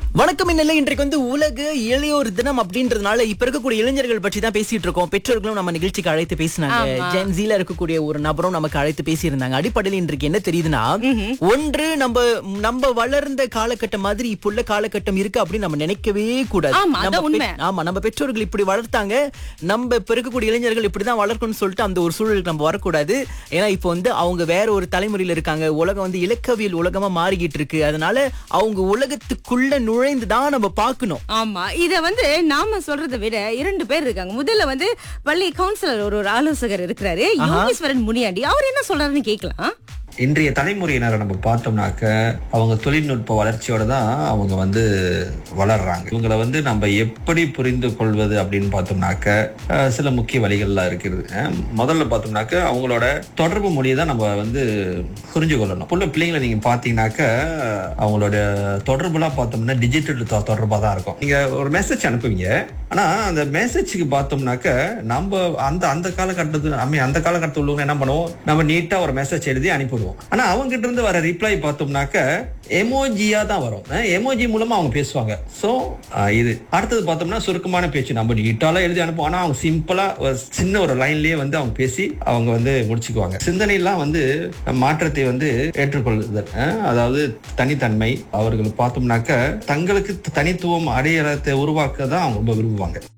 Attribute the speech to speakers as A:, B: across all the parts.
A: வணக்கம் இந்நிலை இன்றைக்கு வந்து உலக இளையோர் தினம் அப்படின்றதுனால இப்ப இருக்கக்கூடிய இளைஞர்கள் பற்றி தான் பேசிட்டு இருக்கோம் பெற்றோர்களும் நம்ம நிகழ்ச்சிக்கு அழைத்து பேசினாங்க ஜென்சில இருக்கக்கூடிய ஒரு நபரும் நமக்கு அழைத்து பேசியிருந்தாங்க அடிப்படையில் இன்றைக்கு என்ன தெரியுதுன்னா ஒன்று நம்ம நம்ம வளர்ந்த காலகட்டம் மாதிரி இப்ப உள்ள காலகட்டம் இருக்கு அப்படின்னு நம்ம நினைக்கவே கூடாது
B: ஆமா, அதான்
A: நம்ம பெ-
B: உண்மை.
A: ஆமா நம்ம பெற்றோர்கள் இப்படி வளர்த்தாங்க நம்ம இப்ப இருக்கக்கூடிய இளைஞர்கள் இப்படிதான் வளர்க்கணும்னு சொல்லிட்டு அந்த ஒரு சூழலுக்கு நம்ம வரக்கூடாது ஏன்னா இப்போ வந்து அவங்க வேற ஒரு தலைமுறையில இருக்காங்க உலகம் வந்து இலக்கவியல் உலகமா மாறிக்கிட்டு இருக்கு அதனால அவங்க உலகத்துக்குள்ள நுழைந்து தான் நம்ம பார்க்கணும்
B: ஆமா இத வந்து நாம சொல்றதை விட இரண்டு பேர் இருக்காங்க முதல்ல வந்து பள்ளி கவுன்சிலர் ஒரு ஒரு ஆலோசகர் இருக்கிறாரு யோகேஸ்வரன் முனியாண்டி அவர் என்ன சொல்றாருன்னு கேக்கலாம்
C: இன்றைய தலைமுறையினரை நம்ம பார்த்தோம்னாக்க அவங்க தொழில்நுட்ப வளர்ச்சியோட தான் அவங்க வந்து வளர்றாங்க இவங்களை வந்து நம்ம எப்படி புரிந்து கொள்வது அப்படின்னு பார்த்தோம்னாக்க அஹ், சில முக்கிய வழிகள்லாம் இருக்குது அஹ், முதல்ல பார்த்தோம்னாக்க அவங்களோட தொடர்பு மொழியை தான் நம்ம வந்து புரிஞ்சு கொள்ளணும் புள்ள பிள்ளைங்களை நீங்க பார்த்தீங்கன்னாக்க அவங்களோட தொடர்புலாம் பார்த்தோம்னா டிஜிட்டல் தொடர்பாக தான் இருக்கும் நீங்க ஒரு மெசேஜ் அனுப்புவீங்க ஆனா அந்த மெசேஜுக்கு பார்த்தோம்னாக்க நம்ம அந்த அந்த காலகட்டத்து I mean, அந்த காலகட்டத்தில் உள்ளவங்க என்ன பண்ணுவோம் நம்ம நீட்டா ஒரு மெசேஜ் எழுதி அனுப்பிடுவோம் ஆனா அவங்க கிட்ட இருந்து வர ரிப்ளை பார்த்தோம்னாக்க எமோஜியா தான் வரும் எமோஜி மூலமா அவங்க பேசுவாங்க சோ இது அடுத்தது பார்த்தோம்னா சுருக்கமான பேச்சு நம்ம நீட்டாலாம் எழுதி அனுப்புவோம் ஆனா அவங்க சிம்பிளா ஒரு சின்ன ஒரு லைன்லயே வந்து அவங்க பேசி அவங்க வந்து முடிச்சுக்குவாங்க சிந்தனையெல்லாம் வந்து மாற்றத்தை வந்து ஏற்றுக்கொள்ளுதல் அஹ், அதாவது தனித்தன்மை அவர்கள் பார்த்தோம்னாக்க தங்களுக்கு தனித்துவம் அடையாளத்தை உருவாக்க தான் அவங்க ரொம்ப விரும்புவாங்க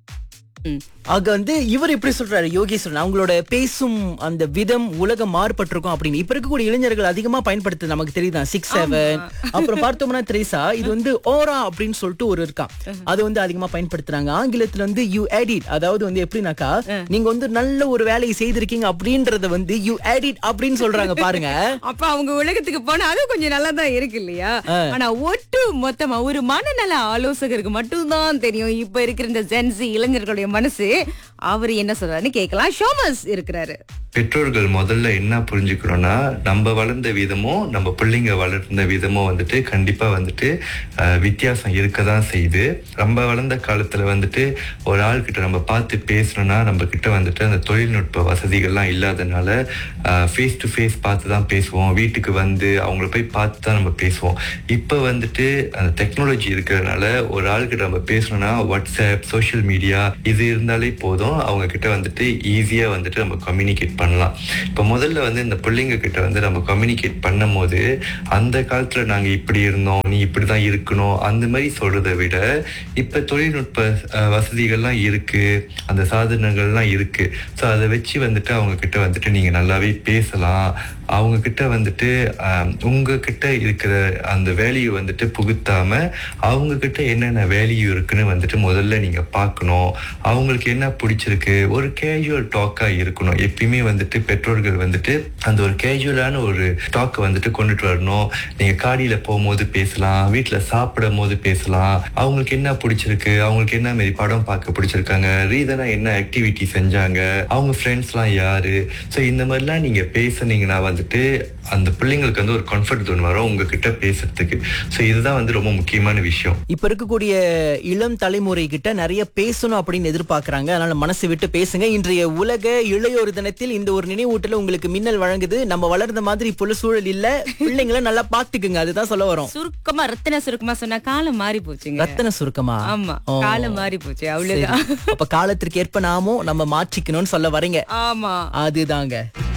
A: ஆக வந்து இவர் எப்படி சொல்றாரு யோகேஸ்வரன் அவங்களோட பேசும் அந்த விதம் உலகம் மாறுபட்டிருக்கும் அப்படின்னு இப்ப இருக்கக்கூடிய இளைஞர்கள் அதிகமா பயன்படுத்து நமக்கு தெரியுதான் சிக்ஸ் செவன் அப்புறம் பார்த்தோம்னா திரேசா இது வந்து ஓரா அப்படின்னு சொல்லிட்டு ஒரு இருக்கான் அது வந்து அதிகமா பயன்படுத்துறாங்க ஆங்கிலத்துல வந்து யூ எடிட் அதாவது வந்து எப்படின்னாக்கா நீங்க வந்து நல்ல ஒரு வேலையை செய்திருக்கீங்க அப்படின்றத வந்து யூ எடிட் அப்படின்னு சொல்றாங்க பாருங்க
B: அப்ப அவங்க உலகத்துக்கு போனா அது கொஞ்சம் நல்லா தான் இருக்கு இல்லையா ஆனா ஒட்டு மொத்தமா ஒரு மனநல ஆலோசகருக்கு மட்டும்தான் தெரியும் இப்ப இருக்கிற இந்த ஜென்சி இளைஞர்களுடைய மனசு அவர் என்ன சொல்றாருன்னு கேட்கலாம் ஷோமஸ் இருக்கிறாரு
D: பெற்றோர்கள் முதல்ல என்ன புரிஞ்சுக்கணும்னா நம்ம வளர்ந்த விதமும் நம்ம பிள்ளைங்க வளர்ந்த விதமும் வந்துட்டு கண்டிப்பா வந்துட்டு அஹ், வித்தியாசம் இருக்க தான் செய்யுது நம்ம வளர்ந்த காலத்துல வந்துட்டு ஒரு ஆள் கிட்ட நம்ம பார்த்து பேசணும்னா நம்ம கிட்ட வந்துட்டு அந்த தொழில்நுட்ப வசதிகள்லாம் இல்லாதனால ஃபேஸ் டு ஃபேஸ் பார்த்து தான் பேசுவோம் வீட்டுக்கு வந்து அவங்கள போய் பார்த்து தான் நம்ம பேசுவோம் இப்போ வந்துட்டு அந்த டெக்னாலஜி இருக்கிறதுனால ஒரு ஆள்கிட்ட நம்ம பேசணும்னா வாட்ஸ்அப் சோஷியல் மீடியா இது இருந்தாலே போதும் அவங்க கிட்ட வந்துட்டு ஈஸியா வந்துட்டு நம்ம கம்யூனிகேட் பண்ணலாம் இப்போ முதல்ல வந்து இந்த பிள்ளைங்க கிட்ட வந்து நம்ம கம்யூனிகேட் பண்ணும் போது அந்த காலத்துல நாங்க இப்படி இருந்தோம் நீ இப்படிதான் இருக்கணும் அந்த மாதிரி சொல்றதை விட இப்ப தொழில்நுட்ப அஹ், வசதிகள்லாம் இருக்கு அந்த சாதனங்கள்லாம் இருக்கு ஸோ அதை வச்சு வந்துட்டு அவங்க கிட்ட வந்துட்டு நீங்க நல்லாவே பேசலாம் அவங்க கிட்ட வந்துட்டு ஆஹ், உங்க கிட்ட இருக்கிற அந்த வேல்யூ வந்துட்டு புகுத்தாம அவங்க கிட்ட என்னென்ன வேல்யூ இருக்குன்னு வந்துட்டு முதல்ல நீங்க பார்க்கணும் அவங்களுக்கு என்ன பிடிச்சிருக்கு ஒரு கேஜுவல் டாக்கா இருக்கணும் எப்பயுமே வந்துட்டு பெற்றோர்கள் வந்துட்டு அந்த ஒரு கேஜுவலான ஒரு டாக்கை வந்துட்டு கொண்டுட்டு வரணும் நீங்க காடியில போகும்போது பேசலாம் வீட்டுல சாப்பிடும் போது பேசலாம் அவங்களுக்கு என்ன பிடிச்சிருக்கு அவங்களுக்கு என்ன மாதிரி படம் பார்க்க பிடிச்சிருக்காங்க ரீசனா என்ன ஆக்டிவிட்டி செஞ்சாங்க அவங்க ஃப்ரெண்ட்ஸ்லாம் யாரு ஸோ இந்த மாதிரிலாம் நீங்க பேசுனீங்கன்னா வந்துட்டு அந்த பிள்ளைங்களுக்கு வந்து ஒரு கம்ஃபர்ட் ஜோன் வரும் உங்ககிட்ட பேசுறதுக்கு ஸோ இதுதான் வந்து ரொம்ப முக்கியமான விஷயம்
A: இப்ப இருக்கக்கூடிய இளம் தலைமுறை கிட்ட நிறைய பேசணும் அப்படின்னு எதிர்பார்க்கறாங்க அதனால மனசு விட்டு பேசுங்க இன்றைய உலக இளையோர் தினத்தில் இந்த ஒரு நினைவூட்டல உங்களுக்கு மின்னல் வழங்குது நம்ம வளர்ந்த மாதிரி இப்ப சூழல் இல்ல பிள்ளைங்களை நல்லா பாத்துக்குங்க அதுதான் சொல்ல வரோம்
B: சுருக்கமா ரத்தின சுருக்கமா சொன்னா காலம் மாறி போச்சுங்க
A: ரத்தன சுருக்கமா
B: ஆமா
A: ஓ.
B: காலம் மாறி போச்சு
A: சரி.
B: அவ்வளவுதான்
A: அப்ப காலத்திற்கு ஏற்ப நாமும் நம்ம மாற்றிக்கணும்னு சொல்ல வரீங்க
B: ஆமா
A: அதுதாங்க